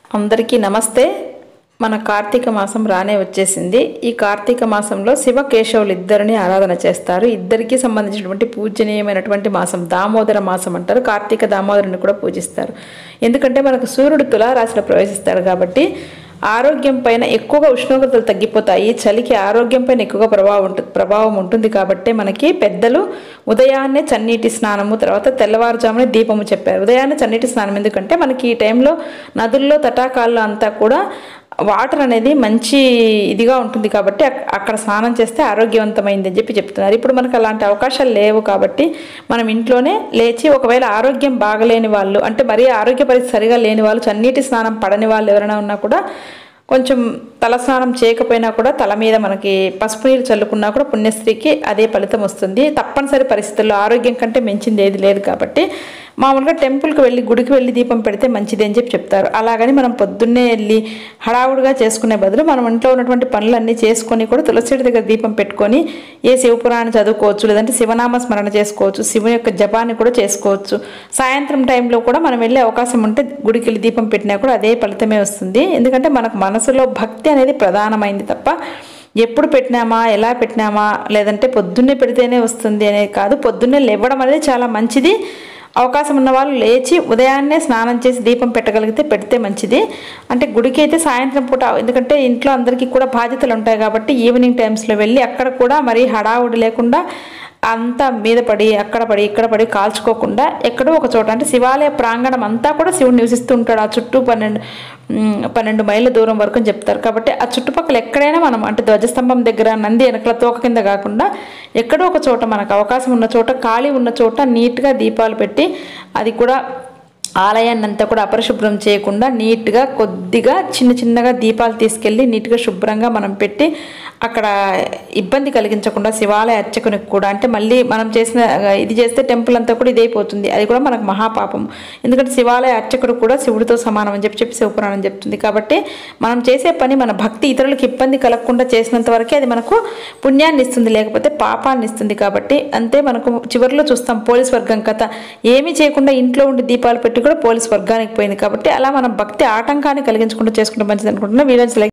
అందరికీ నమస్తే మన కార్తీక మాసం రానే వచ్చేసింది ఈ కార్తీక మాసంలో శివ కేశవులు ఇద్దరిని ఆరాధన చేస్తారు ఇద్దరికి సంబంధించినటువంటి పూజనీయమైనటువంటి మాసం దామోదర మాసం అంటారు కార్తీక దామోదరుని కూడా పూజిస్తారు ఎందుకంటే మనకు సూర్యుడు తులారాశిలో ప్రవేశిస్తాడు కాబట్టి ఆరోగ్యం పైన ఎక్కువగా ఉష్ణోగ్రతలు తగ్గిపోతాయి చలికి ఆరోగ్యం పైన ఎక్కువగా ప్రభావం ఉంటుంది ప్రభావం ఉంటుంది కాబట్టి మనకి పెద్దలు ఉదయాన్నే చన్నీటి స్నానము తర్వాత తెల్లవారుజామునే దీపము చెప్పారు ఉదయాన్నే చన్నీటి స్నానం ఎందుకంటే మనకి ఈ టైంలో నదుల్లో తటాకాల్లో అంతా కూడా వాటర్ అనేది మంచి ఇదిగా ఉంటుంది కాబట్టి అక్- అక్కడ స్నానం చేస్తే ఆరోగ్యవంతమైంది అని చెప్పి చెప్తున్నారు ఇప్పుడు మనకు అలాంటి అవకాశాలు లేవు కాబట్టి మనం ఇంట్లోనే లేచి ఒకవేళ ఆరోగ్యం బాగలేని వాళ్ళు అంటే మరీ ఆరోగ్య పరిస్థితి సరిగా లేని వాళ్ళు చన్నీటి స్నానం పడని వాళ్ళు ఎవరైనా ఉన్నా కూడా కొంచెం తలస్నానం చేయకపోయినా కూడా తల మీద మనకి పసుపు నీళ్ళు చల్లుకున్నా కూడా పుణ్యస్త్రీకి అదే ఫలితం వస్తుంది తప్పనిసరి పరిస్థితుల్లో ఆరోగ్యం కంటే మించింది ఏది లేదు కాబట్టి మామూలుగా టెంపుల్కి వెళ్ళి గుడికి వెళ్ళి దీపం పెడితే మంచిది అని చెప్పి చెప్తారు అలాగని మనం పొద్దున్నే వెళ్ళి హడావుడిగా చేసుకునే బదులు మనం ఇంట్లో ఉన్నటువంటి పనులన్నీ చేసుకొని కూడా తులసి చెట్టు దగ్గర దీపం పెట్టుకొని ఏ శివపురాణం చదువుకోవచ్చు లేదంటే శివనామ స్మరణ చేసుకోవచ్చు శివుని యొక్క జపాన్ని కూడా చేసుకోవచ్చు సాయంత్రం టైంలో కూడా మనం వెళ్ళే అవకాశం ఉంటే గుడికి వెళ్ళి దీపం పెట్టినా కూడా అదే ఫలితమే వస్తుంది ఎందుకంటే మనకు మనసులో భక్తి అనేది ప్రధానమైంది తప్ప ఎప్పుడు పెట్టినామా ఎలా పెట్టినామా లేదంటే పొద్దున్నే పెడితేనే వస్తుంది అనేది కాదు పొద్దున్నే లేవడం అనేది చాలా మంచిది అవకాశం ఉన్న వాళ్ళు లేచి ఉదయాన్నే స్నానం చేసి దీపం పెట్టగలిగితే పెడితే మంచిది అంటే గుడికి అయితే సాయంత్రం పూట ఎందుకంటే ఇంట్లో అందరికీ కూడా బాధ్యతలు ఉంటాయి కాబట్టి ఈవినింగ్ టైమ్స్లో వెళ్ళి అక్కడ కూడా మరి హడావుడి లేకుండా అంతా మీద పడి అక్కడ పడి ఇక్కడ పడి కాల్చుకోకుండా ఎక్కడో ఒక చోట అంటే శివాలయ ప్రాంగణం అంతా కూడా శివుడు నివసిస్తూ ఉంటాడు ఆ చుట్టూ పన్నెండు ఉమ్, పన్నెండు మైళ్ళ దూరం వరకు అని చెప్తారు కాబట్టి ఆ చుట్టుపక్కల ఎక్కడైనా మనం అంటే ధ్వజస్తంభం దగ్గర నంది వెనకల తోక కింద కాకుండా ఎక్కడో ఒక చోట మనకు అవకాశం ఉన్న చోట ఖాళీ ఉన్న చోట నీట్గా దీపాలు పెట్టి అది కూడా ఆలయాన్ని అంతా కూడా అపరిశుభ్రం చేయకుండా నీట్గా కొద్దిగా చిన్న చిన్నగా దీపాలు తీసుకెళ్ళి నీట్గా శుభ్రంగా మనం పెట్టి అక్కడ ఇబ్బంది కలిగించకుండా శివాలయ అర్చకునికి కూడా అంటే మళ్ళీ మనం చేసిన ఇది చేస్తే టెంపుల్ అంతా కూడా ఇదైపోతుంది అది కూడా మనకు మహాపాపం ఎందుకంటే శివాలయ అర్చకుడు కూడా శివుడితో సమానం అని చెప్పి చెప్పి శివపురాణం చెప్తుంది కాబట్టి మనం చేసే పని మన భక్తి ఇతరులకు ఇబ్బంది కలగకుండా చేసినంత వరకే అది మనకు పుణ్యాన్ని ఇస్తుంది లేకపోతే పాపాన్ని ఇస్తుంది కాబట్టి అంతే మనకు చివరిలో చూస్తాం పోలీస్ వర్గం కథ ఏమీ చేయకుండా ఇంట్లో ఉండి దీపాలు పెట్టి కూడా పోలీస్ వర్గానికి పోయింది కాబట్టి అలా మనం భక్తి ఆటంకాన్ని కలిగించకుండా చేసుకుంటే మంచిది అనుకుంటున్నా వీడియోస్ లైక్